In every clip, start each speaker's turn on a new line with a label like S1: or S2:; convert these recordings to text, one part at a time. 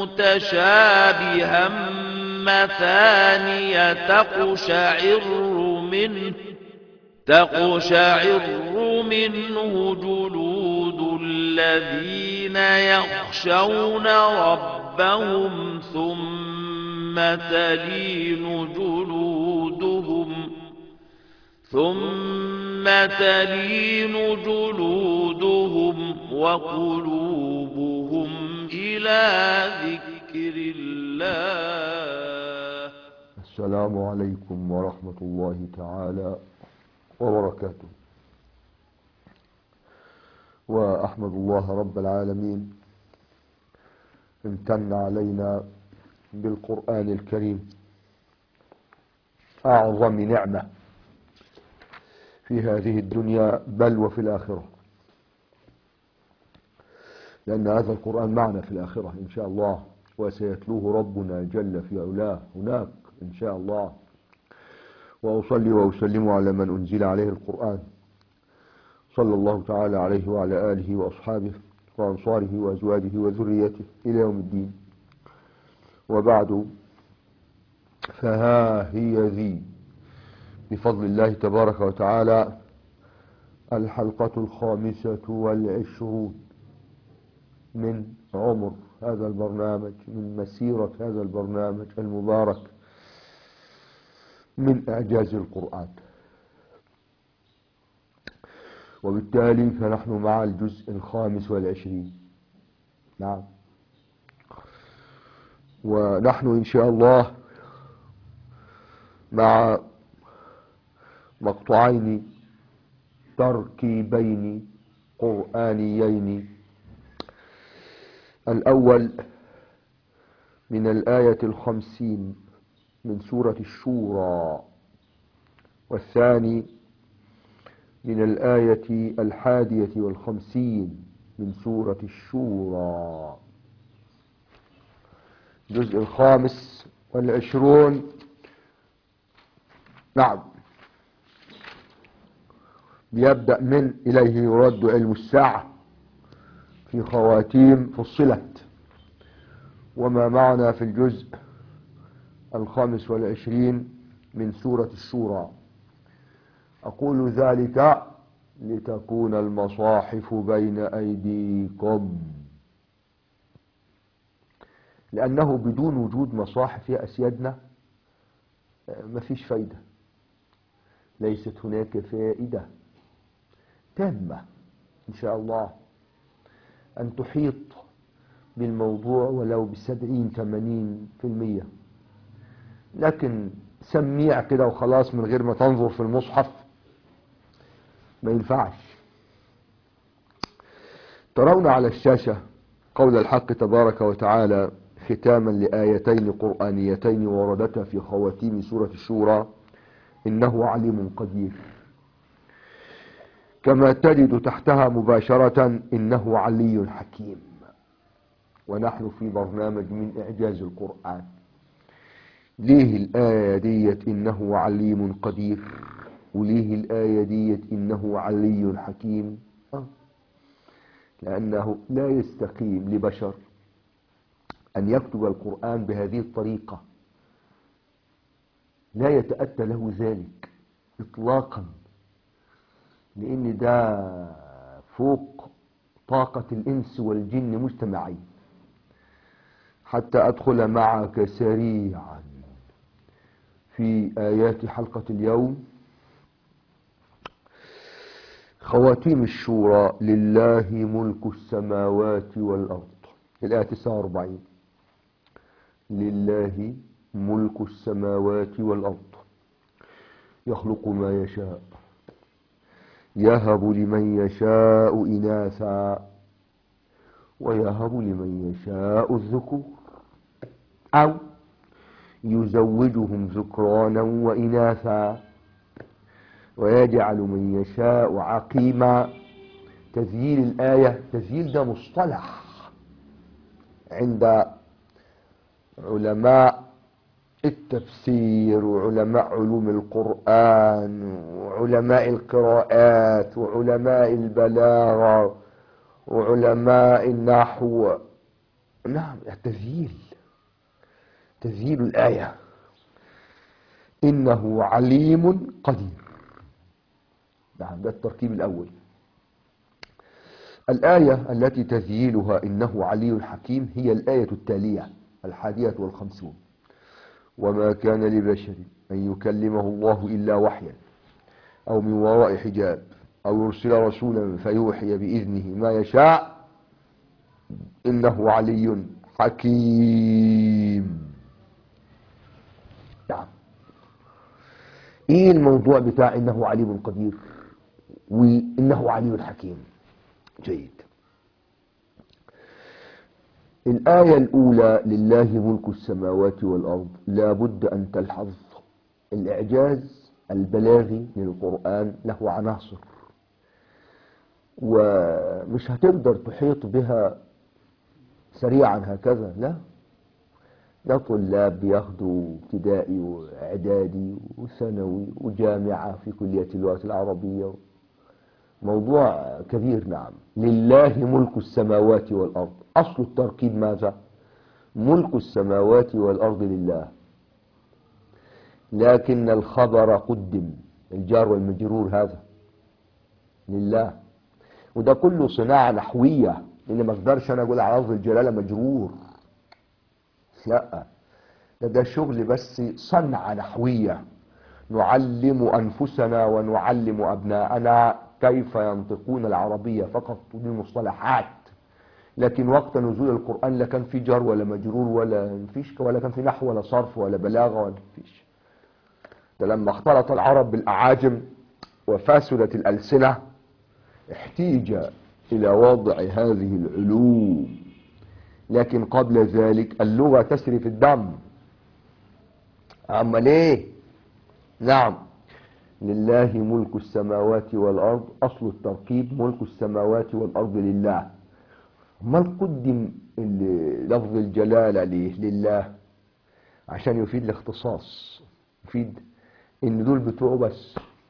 S1: متشابها مثانية تقشعر منه تقشعر منه جلود الذين يخشون ربهم ثم تلين جلودهم ثم تلين جلودهم وقلوبهم إلى ذكر الله
S2: السلام عليكم ورحمة الله تعالى وبركاته وأحمد الله رب العالمين امتن علينا بالقرآن الكريم أعظم نعمة في هذه الدنيا بل وفي الآخرة لأن هذا القرآن معنا في الآخرة إن شاء الله وسيتلوه ربنا جل في علاه هناك إن شاء الله وأصلي وأسلم على من أنزل عليه القرآن صلى الله تعالى عليه وعلى آله وأصحابه وأنصاره وأزواجه وذريته إلى يوم الدين وبعد فها هي ذي بفضل الله تبارك وتعالى الحلقة الخامسة والعشرون من عمر هذا البرنامج من مسيرة هذا البرنامج المبارك من إعجاز القرآن وبالتالي فنحن مع الجزء الخامس والعشرين نعم ونحن إن شاء الله مع مقطعين تركيبين قرآنيين الأول من الآية الخمسين من سورة الشورى والثاني من الآية الحادية والخمسين من سورة الشورى الجزء الخامس والعشرون نعم بيبدأ من إليه يرد علم الساعة في خواتيم فصلت وما معنا في الجزء الخامس والعشرين من سورة الشورى أقول ذلك لتكون المصاحف بين أيديكم لأنه بدون وجود مصاحف يا أسيادنا مفيش فايدة ليست هناك فائدة تامة إن شاء الله أن تحيط بالموضوع ولو بسبعين ثمانين في المية لكن سميع كده وخلاص من غير ما تنظر في المصحف ما ينفعش ترون على الشاشة قول الحق تبارك وتعالى ختاما لآيتين قرآنيتين وردتا في خواتيم سورة الشورى إنه عليم قدير كما تجد تحتها مباشرة إنه علي حكيم ونحن في برنامج من إعجاز القرآن ليه الآية ديت إنه عليم قدير وليه الآية ديت إنه علي حكيم آه. لأنه لا يستقيم لبشر أن يكتب القرآن بهذه الطريقة لا يتأتى له ذلك إطلاقا لأن ده فوق طاقة الإنس والجن مجتمعين حتى أدخل معك سريعا في آيات حلقة اليوم خواتيم الشورى لله ملك السماوات والأرض الآية 49 لله ملك السماوات والأرض يخلق ما يشاء يهب لمن يشاء إناثا ويهب لمن يشاء الذكور أو يزوجهم ذكرانا وإناثا ويجعل من يشاء عقيما تذييل الآية تذييل ده مصطلح عند علماء التفسير وعلماء علوم القرآن وعلماء القراءات وعلماء البلاغة وعلماء النحو نعم التذييل تذييل الآية إنه عليم قدير نعم ده التركيب الأول الآية التي تذييلها إنه علي حكيم هي الآية التالية الحادية والخمسون وما كان لبشر أن يكلمه الله إلا وحيا أو من وراء حجاب أو يرسل رسولا فيوحي بإذنه ما يشاء إنه علي حكيم نعم ايه الموضوع بتاع انه عليم قدير وانه علي حكيم جيد الآية الأولى لله ملك السماوات والأرض لا بد أن تلحظ الإعجاز البلاغي للقرآن له عناصر ومش هتقدر تحيط بها سريعا هكذا لا ده طلاب بياخدوا ابتدائي واعدادي وثانوي وجامعة في كلية اللغة العربية موضوع كبير نعم لله ملك السماوات والأرض أصل التركيب ماذا ملك السماوات والأرض لله لكن الخبر قدم الجار والمجرور هذا لله وده كله صناعة نحوية لأن ما اقدرش أنا أقول على لفظ الجلالة مجرور لا ده ده شغل بس صنعة نحوية نعلم أنفسنا ونعلم أبناءنا كيف ينطقون العربية فقط دي مصطلحات لكن وقت نزول القرآن لا كان في جر ولا مجرور ولا فيش ولا كان في نحو ولا صرف ولا بلاغة ولا فيش ده لما اختلط العرب بالأعاجم وفاسدت الألسنة احتيج إلى وضع هذه العلوم لكن قبل ذلك اللغة تسري في الدم أما ليه نعم لله ملك السماوات والأرض أصل التركيب ملك السماوات والأرض لله ما قدم ال- لفظ الجلالة ليه لله عشان يفيد الاختصاص يفيد ان دول بتوعه بس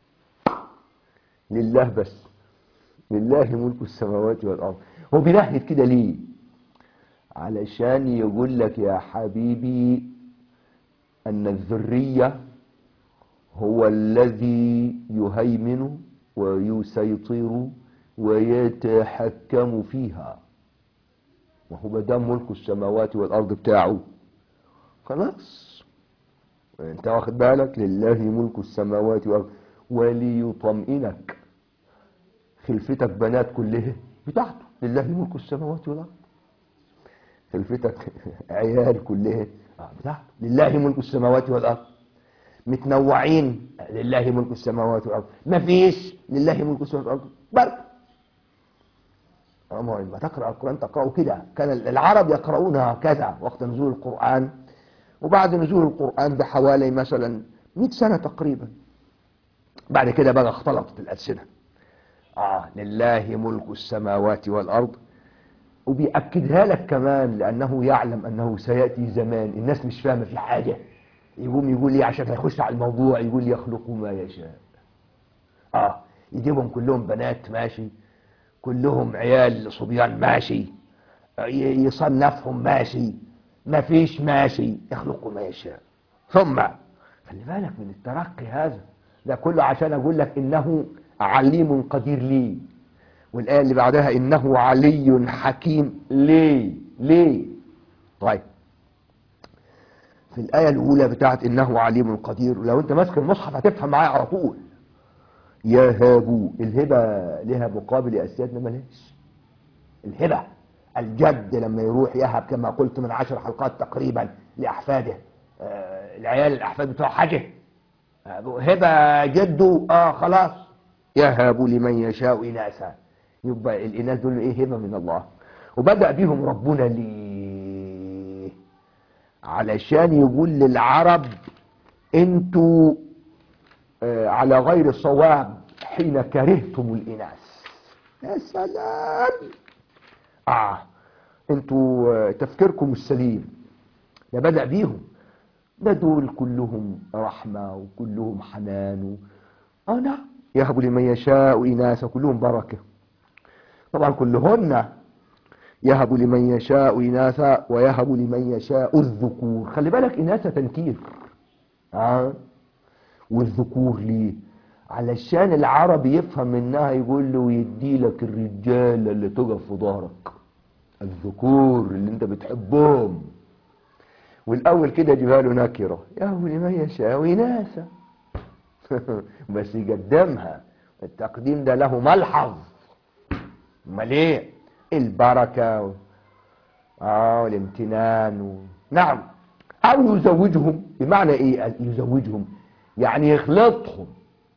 S2: لله بس لله ملك السماوات والأرض هو بينهد كده ليه علشان يقول لك يا حبيبي أن الذرية هو الذي يهيمن ويسيطر ويتحكم فيها وهو مدام ملك السماوات والأرض بتاعه خلاص انت واخد بالك لله ملك السماوات والأرض وليطمئنك خلفتك بنات كلها بتاعته لله ملك السماوات والأرض خلفتك عيال كلها آه، بتاعته لله ملك السماوات والأرض متنوعين لله ملك السماوات والأرض ما فيش لله ملك السماوات والأرض برضه أما لما تقرأ القرآن تقرأه كده كان العرب يقرؤون هكذا وقت نزول القرآن وبعد نزول القرآن بحوالي مثلا 100 سنة تقريبا بعد كده بقى اختلطت الألسنة آه لله ملك السماوات والأرض وبيأكدها لك كمان لأنه يعلم أنه سيأتي زمان الناس مش فاهمة في حاجة يقوم يقول لي عشان هيخش على الموضوع يقول يخلق ما يشاء اه يجيبهم كلهم بنات ماشي كلهم عيال صبيان ماشي ي- يصنفهم ماشي ما فيش ماشي يخلق ما يشاء ثم خلي بالك من الترقي هذا ده كله عشان اقول لك انه عليم قدير لي والآية اللي بعدها إنه علي حكيم ليه ليه طيب في الآية الأولى بتاعت إنه عليم قدير لو أنت ماسك المصحف هتفهم معايا على طول يهاب الهبة لها مقابل يا أسيادنا ملاش الهبة الجد لما يروح يهب كما قلت من عشر حلقات تقريبا لأحفاده آه العيال الأحفاد بتوع حاجة آه، هبة جده اه خلاص يهب لمن يشاء إناثا يبقى الإناث دول إيه هبة من الله وبدأ بهم ربنا ليه علشان يقول للعرب انتوا آه، على غير صواب حين كرهتم الإناث يا سلام آه انتوا آه، تفكيركم السليم ده بدأ بيهم ده دول كلهم رحمة وكلهم حنان و... اه نعم يهب لمن يشاء إناثا كلهم بركة طبعا كلهن يهب لمن يشاء إناثا ويهب لمن يشاء الذكور خلي بالك إناثا تنكير آه. والذكور ليه علشان العربي يفهم منها يقول له يدي لك الرجال اللي تقف في ظهرك الذكور اللي انت بتحبهم والاول كده يجيبها له نكره يهب لمن يشاء إناثا بس يقدمها التقديم ده له ملحظ امال ايه البركه و... اه والامتنان و... نعم او يزوجهم بمعنى ايه يزوجهم يعني يخلطهم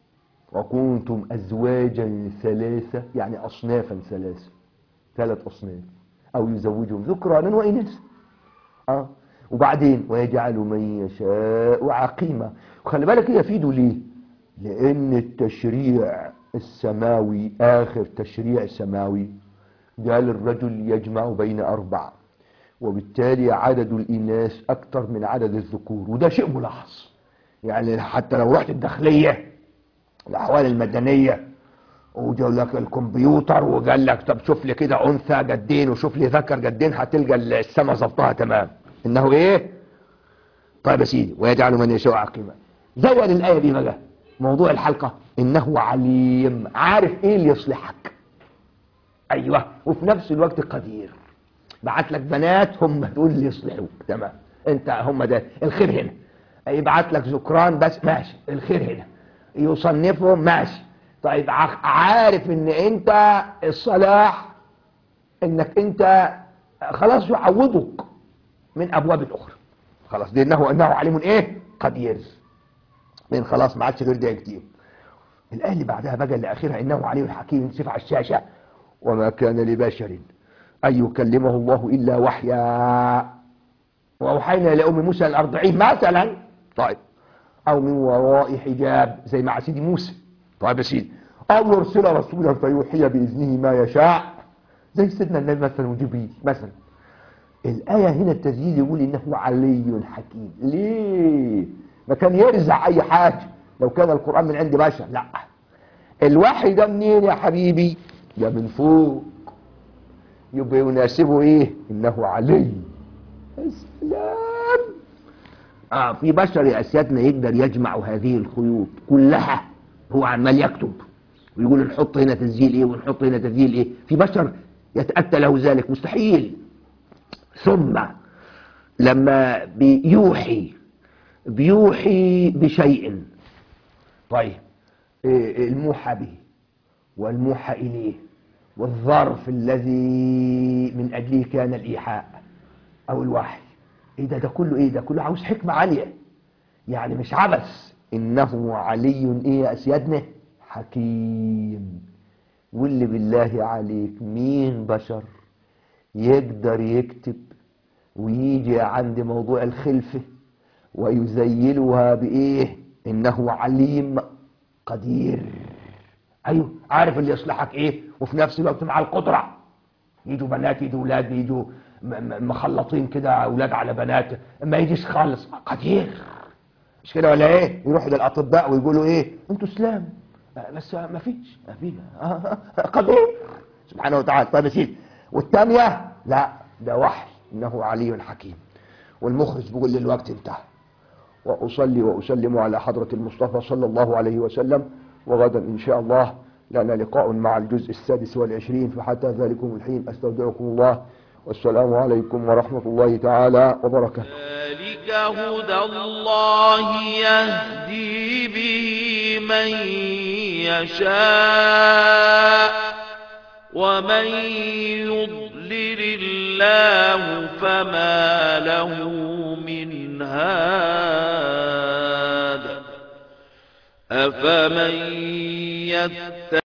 S2: وكنتم ازواجا ثلاثه يعني اصنافا ثلاثه ثلاث اصناف او يزوجهم ذكرانا واناثا اه وبعدين ويجعل من يشاء عقيما وخلي بالك يفيدوا ليه لان التشريع السماوي اخر تشريع سماوي قال الرجل يجمع بين اربع وبالتالي عدد الاناث اكثر من عدد الذكور وده شيء ملاحظ يعني حتى لو رحت الداخليه الاحوال المدنيه وجاب لك الكمبيوتر وقال لك طب شوف لي كده انثى جدين وشوف لي ذكر جدين هتلقى السما ظبطها تمام انه ايه طيب يا سيدي ويجعل من يشاء عقيما زود الايه دي بقى موضوع الحلقه انه عليم عارف ايه اللي يصلحك ايوه وفي نفس الوقت قدير بعت لك بنات هم دول اللي يصلحوك تمام انت هم ده الخير هنا يبعت لك ذكران بس ماشي الخير هنا يصنفهم ماشي طيب عارف ان انت الصلاح انك انت خلاص يعوضك من ابواب اخرى خلاص دي انه انه عليم ايه قدير لان خلاص ما عادش غير ده كتير الايه اللي بعدها بقى اللي اخرها انه عليم حكيم سيف على الشاشه وما كان لبشر ان يكلمه الله الا وحيا واوحينا الى ام موسى ان ارضعيه مثلا طيب او من وراء حجاب زي مع سيدي موسى طيب يا سيدي او يرسل رسولا فيوحي باذنه ما يشاء زي سيدنا النبي مثلا وجبريل مثلا الآية هنا التسجيل يقول إنه علي حكيم ليه ما كان يرزع أي حاجة لو كان القرآن من عند بشر لا الوحي ده منين يا حبيبي ده من فوق يبقى يناسبه ايه انه علي السلام اه في بشر يا اسيادنا يقدر يجمع هذه الخيوط كلها هو عمال يكتب ويقول نحط هنا تسجيل ايه ونحط هنا تسجيل ايه في بشر يتأتى له ذلك مستحيل ثم لما بيوحي بيوحي بشيء طيب إيه الموحى به والموحى إليه والظرف الذي من أجله كان الإيحاء أو الوحي إيه ده ده كله إيه ده كله عاوز حكمة عالية يعني مش عبث إنه علي إيه يا أسيادنا حكيم واللي بالله عليك مين بشر يقدر يكتب ويجي عند موضوع الخلفة ويزيلها بإيه إنه عليم قدير أيوه عارف اللي يصلحك إيه وفي نفس الوقت مع القدرة يجوا بنات يجوا أولاد يجوا مخلطين كده أولاد على بنات ما يجيش خالص قدير مش كده ولا إيه يروحوا للأطباء ويقولوا إيه أنتوا سلام بس ما فيش ما فيش قدير سبحانه وتعالى طيب يا سيدي والثانية لا ده وحي إنه علي حكيم والمخرج بيقول لي الوقت انتهى وأصلي وأسلم على حضرة المصطفى صلى الله عليه وسلم وغدا إن شاء الله لنا لقاء مع الجزء السادس والعشرين فحتى ذلكم الحين أستودعكم الله والسلام عليكم ورحمة الله تعالى وبركاته
S1: ذلك هدى الله يهدي به من يشاء ومن يضلل الله فما له من هاد أفمن يتبع